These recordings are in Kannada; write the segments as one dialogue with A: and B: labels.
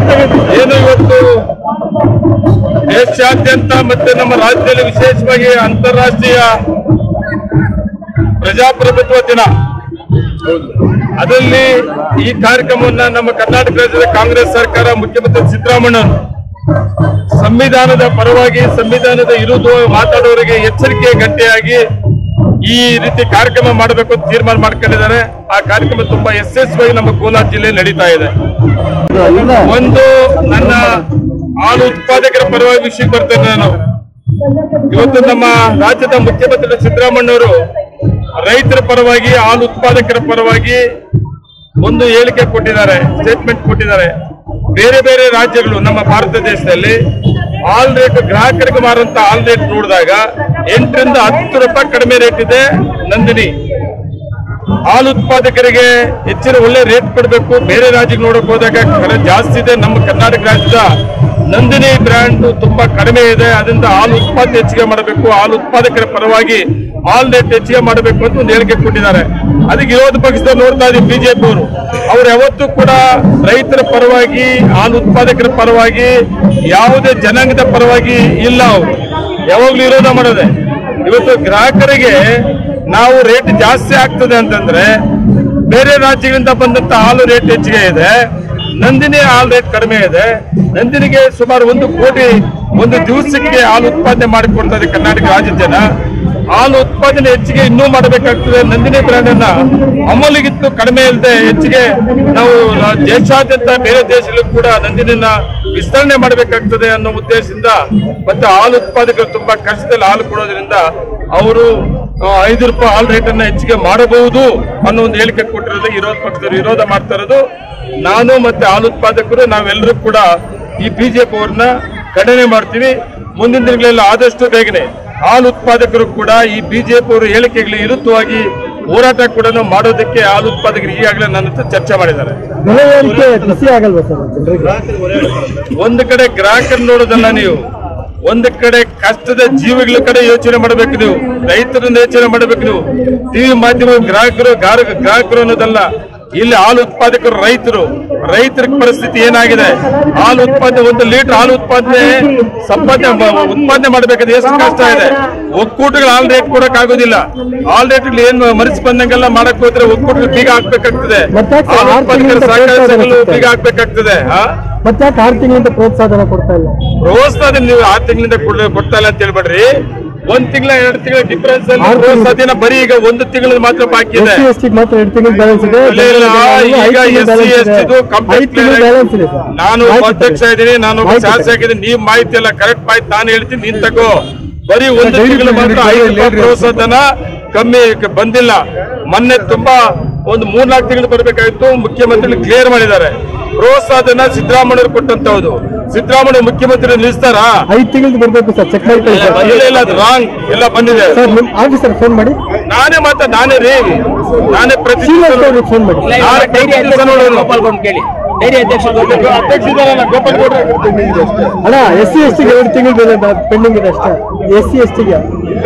A: ಏನು ಇವತ್ತು ದೇಶಾದ್ಯಂತ ಮತ್ತೆ ನಮ್ಮ ರಾಜ್ಯದಲ್ಲಿ ವಿಶೇಷವಾಗಿ ಅಂತಾರಾಷ್ಟ್ರೀಯ ಪ್ರಜಾಪ್ರಭುತ್ವ ದಿನ ಅದರಲ್ಲಿ ಈ ಕಾರ್ಯಕ್ರಮವನ್ನ ನಮ್ಮ ಕರ್ನಾಟಕ ರಾಜ್ಯದ ಕಾಂಗ್ರೆಸ್ ಸರ್ಕಾರ ಮುಖ್ಯಮಂತ್ರಿ ಸಿದ್ದರಾಮಯ್ಯ ಸಂವಿಧಾನದ ಪರವಾಗಿ ಸಂವಿಧಾನದ ವಿರುದ್ಧ ಮಾತಾಡೋರಿಗೆ ಎಚ್ಚರಿಕೆ ಗಟ್ಟಿಯಾಗಿ ಈ ರೀತಿ ಕಾರ್ಯಕ್ರಮ ಮಾಡಬೇಕು ಅಂತ ತೀರ್ಮಾನ ಮಾಡ್ಕೊಂಡಿದ್ದಾರೆ ಆ ಕಾರ್ಯಕ್ರಮ ತುಂಬಾ ಯಶಸ್ವಿಯಾಗಿ ನಮ್ಮ ಕೋಲಾರ ಜಿಲ್ಲೆ ನಡೀತಾ ಇದೆ ಒಂದು ನನ್ನ ಹಾಲು ಉತ್ಪಾದಕರ ಪರವಾಗಿ ವಿಷಯಕ್ಕೆ ಬರ್ತೇನೆ ನಾನು ಇವತ್ತು ನಮ್ಮ ರಾಜ್ಯದ ಮುಖ್ಯಮಂತ್ರಿ ಸಿದ್ದರಾಮಯ್ಯವರು ರೈತರ ಪರವಾಗಿ ಹಾಲು ಉತ್ಪಾದಕರ ಪರವಾಗಿ ಒಂದು ಹೇಳಿಕೆ ಕೊಟ್ಟಿದ್ದಾರೆ ಸ್ಟೇಟ್ಮೆಂಟ್ ಕೊಟ್ಟಿದ್ದಾರೆ ಬೇರೆ ಬೇರೆ ರಾಜ್ಯಗಳು ನಮ್ಮ ಭಾರತ ದೇಶದಲ್ಲಿ ಹಾಲ್ ರೇಟ್ ಗ್ರಾಹಕರಿಗೆ ಮಾರುವಂತ ಹಾಲ್ ರೇಟ್ ನೋಡಿದಾಗ ಎಂಟರಿಂದ ಹತ್ತು ರೂಪಾಯಿ ಕಡಿಮೆ ರೇಟ್ ಇದೆ ನಂದಿನಿ ಹಾಲು ಉತ್ಪಾದಕರಿಗೆ ಹೆಚ್ಚಿನ ಒಳ್ಳೆ ರೇಟ್ ಕೊಡಬೇಕು ಬೇರೆ ರಾಜ್ಯಕ್ಕೆ ನೋಡಕ್ ಹೋದಾಗ ಕರೆ ಜಾಸ್ತಿ ಇದೆ ನಮ್ಮ ಕರ್ನಾಟಕ ರಾಜ್ಯದ ನಂದಿನಿ ಬ್ರ್ಯಾಂಡ್ ತುಂಬಾ ಕಡಿಮೆ ಇದೆ ಅದರಿಂದ ಹಾಲು ಉತ್ಪಾದನೆ ಹೆಚ್ಚಿಗೆ ಮಾಡಬೇಕು ಹಾಲು ಉತ್ಪಾದಕರ ಪರವಾಗಿ ಹಾಲ್ ರೇಟ್ ಹೆಚ್ಚಿಗೆ ಮಾಡಬೇಕು ಅಂತ ಒಂದು ಹೇಳಿಕೆ ಕೊಟ್ಟಿದ್ದಾರೆ ಅದಕ್ಕೆ ವಿರೋಧ ಪಕ್ಷದಲ್ಲಿ ನೋಡ್ತಾ ಇದ್ದೀವಿ ಬಿಜೆಪಿ ಅವರು ಅವ್ರು ಯಾವತ್ತೂ ಕೂಡ ರೈತರ ಪರವಾಗಿ ಹಾಲು ಉತ್ಪಾದಕರ ಪರವಾಗಿ ಯಾವುದೇ ಜನಾಂಗದ ಪರವಾಗಿ ಇಲ್ಲ ಅವರು ಯಾವಾಗ್ಲೂ ವಿರೋಧ ಮಾಡೋದೆ ಇವತ್ತು ಗ್ರಾಹಕರಿಗೆ ನಾವು ರೇಟ್ ಜಾಸ್ತಿ ಆಗ್ತದೆ ಅಂತಂದ್ರೆ ಬೇರೆ ರಾಜ್ಯಗಳಿಂದ ಬಂದಂತ ಹಾಲು ರೇಟ್ ಹೆಚ್ಚಿಗೆ ಇದೆ ನಂದಿನಿ ಹಾಲು ರೇಟ್ ಕಡಿಮೆ ಇದೆ ನಂದಿನಿಗೆ ಸುಮಾರು ಒಂದು ಕೋಟಿ ಒಂದು ದಿವಸಕ್ಕೆ ಹಾಲು ಉತ್ಪಾದನೆ ಮಾಡಿಕೊಡ್ತಾ ಇದೆ ಕರ್ನಾಟಕ ರಾಜ್ಯದ ಜನ ಹಾಲು ಉತ್ಪಾದನೆ ಹೆಚ್ಚಿಗೆ ಇನ್ನೂ ಮಾಡಬೇಕಾಗ್ತದೆ ನಂದಿನಿ ಬ್ರ್ಯಾಂಡ್ ಅನ್ನ ಅಮೂಲಿಗಿತ್ತು ಕಡಿಮೆ ಇಲ್ಲದೆ ಹೆಚ್ಚಿಗೆ ನಾವು ರಾ- ದೇಶಾದ್ಯಂತ ಬೇರೆ ದೇಶಗಳು ಕೂಡ ನಂದಿನಿನ ವಿಸ್ತರಣೆ ಮಾಡಬೇಕಾಗ್ತದೆ ಅನ್ನೋ ಉದ್ದೇಶದಿಂದ ಮತ್ತೆ ಹಾಲು ಉತ್ಪಾದಕರು ತುಂಬಾ ಕಷ್ಟದಲ್ಲಿ ಹಾಲು ಕೊಡೋದ್ರಿಂದ ಅವರು ಆ, ಐದು ರೂಪಾಯಿ ಹಾಲ್ ರೇಟ್ ಅನ್ನ ಹೆಚ್ಚಿಗೆ ಮಾಡಬಹುದು ಅನ್ನೋ ಒಂದು ಹೇಳಿಕೆ ಕೊಟ್ಟಿರೋದು ವಿರೋಧ ಪಕ್ಷದವರು ವಿರೋಧ ಮಾಡ್ತಾ ಇರೋದು ನಾನು ಮತ್ತೆ ಹಾಲು ಉತ್ಪಾದಕರು ನಾವೆಲ್ಲರೂ ಕೂಡ ಈ ಬಿಜೆಪಿ ಅವ್ರನ್ನ ಖಂಡನೆ ಮಾಡ್ತೀವಿ ಮುಂದಿನ ದಿನಗಳಲ್ಲಿ ಆದಷ್ಟು ಬೇಗನೆ ಹಾಲು ಉತ್ಪಾದಕರು ಕೂಡ ಈ ಬಿಜೆಪಿ ಅವರ ಹೇಳಿಕೆಗಳಿಗೆ ವಿರುದ್ಧವಾಗಿ ಹೋರಾಟ ಕೂಡ ಮಾಡೋದಕ್ಕೆ ಹಾಲು ಉತ್ಪಾದಕರು ಈಗಾಗಲೇ ನನ್ನ ಹತ್ರ ಚರ್ಚೆ ಮಾಡಿದ್ದಾರೆ
B: ಬೆಲೆ ಏರಿಕೆ ಬಿಸಿ ಆಗಲ್ವಾ ಸರ್ ಜನರಿಗೆ
A: ಒಂದು ಕಡೆ ಗ್ರಾಹಕರು ನೋಡೋದಲ್ಲ ನೀವು ಒಂದು ಕಡೆ ಕಷ್ಟದ ಜೀವಿಗಳ ಕಡೆ ಯೋಚನೆ ಮಾಡಬೇಕು ನೀವು ರೈತರನ್ನ ಯೋಚನೆ ಮಾಡಬೇಕು ನೀವು ಟಿವಿ ಮಾಧ್ಯಮ ಗ್ರಾಹಕರು ಗಾರ- ಗ್ರಾಹಕರು ಅನ್ನೋದಲ್ಲ ಇಲ್ಲಿ ಹಾಲು ಉತ್ಪಾದಕರು ರೈತರು ರೈತರ ಪರಿಸ್ಥಿತಿ ಏನಾಗಿದೆ ಹಾಲು ಉತ್ಪಾದನೆ ಒಂದು ಲೀಟರ್ ಹಾಲು ಉತ್ಪಾದನೆ ಸಂಪಾದನೆ ಮ- ಉತ್ಪಾದನೆ ಮಾಡಬೇಕಾದ್ರೆ ಎಷ್ಟು ಕಷ್ಟ ಇದೆ ಒಕ್ಕೂಟಗಳು ಹಾಲ್ ರೇಟ್ ಕೊಡಕ್ ಆಗೋದಿಲ್ಲ ಹಾಲ್ ರೇಟ್ ಏನ್ ಮನಸ್ಸು ಬಂದಂಗೆಲ್ಲ ಮಾಡಕ್ ಹೋದ್ರೆ ಒಕ್ಕೂಟಗಳು ಬೀಗ ಹಾಕ್ಬೇಕಾಗ್ತದೆ
B: ಮತ್ತೆ ಯಾಕೆ
A: ಹಾಲು
B: ಆರು
A: ಉತ್ಪಾದಕರ
B: ತಿಂಗಳಿಂದ
A: ಸಹಕಾರ
B: ಪ್ರೋತ್ಸಾಹ
A: ಸಂಘಗಳು
B: ಸಿಗ್ತಾ
A: ಬೀಗ ಹಾಕ್ಬೇಕಾಗ್ತದೆ ಹಾ
B: ಮತ್ತೆ ಯಾಕೆ ಆರು ತಿಂಗಳಿಂದ ಪ್ರೋತ್ಸಾಹನ ಕೊಡ್ತಾ ಇಲ್ಲ
A: ಪ್ರೋತ್ಸಾಹ ನೀವು ಆರು ತಿಂಗಳಿಂದ ಕೊಡ್- ಕೊಡ್ತಾ ಇಲ್ಲ ಅಂತ ಹೇಳ್ಬೇಡ್ರಿ ಒಂದ್ ತಿಂಗಳ ಎರಡು ತಿಂಗಳ ಡಿಫರೆನ್ಸ್ ಅಲ್ಲಿ
B: ಆರು ತಿಂಗ್ಳು-
A: ಪ್ರೋತ್ಸಾಹನ ಬರೀ ಈಗ ಒಂದು ತಿಂಗಳ ಮಾತ್ರ ಬಾಕಿ ಇದೆ
B: ಎಸ್ ಸಿ ಎಸ್ ಟಿ ಮಾತ್ರ ಎರಡು ತಿಂಗಳು ಬ್ಯಾಲೆನ್ಸ್ ಇದೆ
A: ಇಲ್ಲ, ಇಲ್ಲ, ಈಗ ಎಸ್ ಸಿ ಎಸ್ ಟಿದು
B: ಐದು ತಿಂಗಳು ಬ್ಯಾಲೆನ್ಸ್ ಇದೆ ಸರ್
A: ನಾನು
B: ಆಯ್ತು
A: ಒಬ್ಬ ಅಧ್ಯಕ್ಷ
B: ಸರ್.
A: ಇದ್ದೀನಿ ನಾನು ಒಬ್ಬ
B: ಆಯ್ತು ಸರ್.
A: ಶಾಸಕ ಇದ್ದೀನಿ ನೀವು ಮಾಹಿತಿ ಎಲ್ಲ ಕರೆಕ್ಟ್ ಮಾಹಿತಿ ನಾನು ಹೇಳ್ತೀನಿ ನೀನ್ ತಗೋ ಬರೀ ಒಂದು
B: ಡೈರಿ
A: ತಿಂಗಳು ಮಾತ್ರ
B: ಡೈರಿ
A: ಐದು ರೂಪಾಯಿ
B: ಡೈರಿ
A: ಪ್ರೋತ್ಸಾಹನ ಕಮ್ಮಿ ಕ- ಬಂದಿಲ್ಲ ಮೊನ್ನೆ ತುಂಬಾ ಒಂದು ಮೂರ್ನಾಲ್ಕು ತಿಂಗಳು ಬರಬೇಕಾಗಿತ್ತು ಮುಖ್ಯಮಂತ್ರಿ ಕ್ಲಿಯರ್ ಮಾಡಿದ್ದಾರೆ ಪ್ರೋತ್ಸಾಹನ ಸಿದ್ದರಾಮಯ್ಯರು ಕೊಟ್ಟಂತಹದ್ದು ಸಿದ್ದರಾಮಯ್ಯ ಮುಖ್ಯಮಂತ್ರಿ ನಿಲ್ಲಿಸ್ತಾರಾ
B: ಐದು ತಿಂಗಳು ಬರ್ಬೇಕು ಸರ್ ಚೆಕ್ ಮಾಡಿ
A: ಇಲ್ಲ, ಇಲ್ಲ ಇಲ್ಲ ಅದು ರಾಂಗ್ ಎಲ್ಲ ಬಂದಿದೆ
B: ಸರ್ ನಿಮ್ ಆಫೀಸರ್ ಫೋನ್ ಮಾಡಿ
A: ನಾನೇ ಮಾತ ನಾನೇ ರೀ ನಾನೇ ಪ್ರತಿ
B: ಶ್ರೀನಿವಾಸ್ ಅವ್ರಿಗೆ ಫೋನ್ ಮಾಡಿ
A: ನಾನು ಪ್ರತಿ ದಿವಸ ನೋಡೋನು
C: ಗೋಪಾಲ್ ಗೌಡ್ ಕೇಳಿ ಡೈರಿ ಅಧ್ಯಕ್ಷ
A: ಅಧ್ಯಕ್ಷ ಇದ್ದಾರಲ್ಲ, ಗೋಪಾಲ್ ಗೌಡ್ರೆ.
B: ಅಣ್ಣ ಎಸ್ ಸಿ ಎಸ್ ಟಿಗೆ ಎರಡು ತಿಂಗಳು ಪೆಂಡಿಂಗ್ ಇದೆ ಅಷ್ಟೇ ಎಸ್ ಸಿ ಎಸ್ ಟಿಗೆ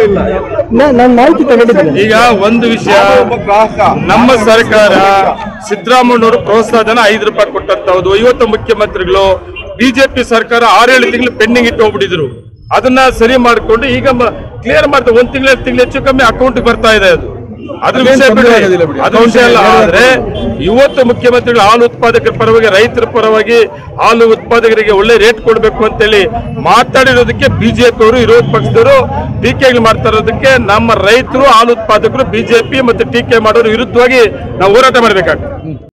B: ನಾನು ಮಾಹಿತಿ ತಗೊಂಡಿದ್ದೀನಿ
A: ಈಗ ಒಂದು ವಿಷಯ ನಮ್ಮ ಸರ್ಕಾರ ಸಿದ್ದರಾಮಯ್ಯನವರು ಪ್ರೋತ್ಸಾಹನ ಐದು ರೂಪಾಯಿ ಕೊಟ್ಟಂತಹದ್ದು ಇವತ್ತು ಮುಖ್ಯಮಂತ್ರಿಗಳು ಬಿಜೆಪಿ ಸರ್ಕಾರ ಆರೇಳು ತಿಂಗಳು ಪೆಂಡಿಂಗ್ ಇಟ್ಟು ಹೋಗ್ಬಿಟ್ಟಿದ್ರು ಅದನ್ನ ಸರಿ ಮಾಡಿಕೊಂಡು ಈಗ ಕ್ಲಿಯರ್ ಮಾಡ್ತಾರೆ ಒಂದ್ ತಿಂಗಳ ತಿಂಗಳು ಹೆಚ್ಚು ಕಮ್ಮಿ ಅಕೌಂಟ್ ಬರ್ತಾ ಇದೆ ಅದು ಅದ್ರ ವಿಷಯ ಬಿಡಿ. ಅದು ವಿಷಯ ಅಲ್ಲ ಆದ್ರೆ ಇವತ್ತು ಮುಖ್ಯಮಂತ್ರಿಗಳು ಹಾಲು ಉತ್ಪಾದಕರ ಪರವಾಗಿ ರೈತರ ಪರವಾಗಿ ಹಾಲು ಉತ್ಪಾದಕರಿಗೆ ಒಳ್ಳೆ ರೇಟ್ ಕೊಡಬೇಕು ಅಂತೇಳಿ ಮಾತಾಡಿರೋದಕ್ಕೆ ಬಿಜೆಪಿ ಅವರು ವಿರೋಧ ಪಕ್ಷದವರು ಟೀಕೆಗಳು ಮಾಡ್ತಾ ಇರೋದಕ್ಕೆ ನಮ್ಮ ರೈತರು ಹಾಲು ಉತ್ಪಾದಕರು ಬಿಜೆಪಿ ಮತ್ತೆ ಟೀಕೆ ಮಾಡೋರು ವಿರುದ್ಧವಾಗಿ ನಾವು ಹೋರಾಟ ಮಾಡಬೇಕಾಗ್ತದೆ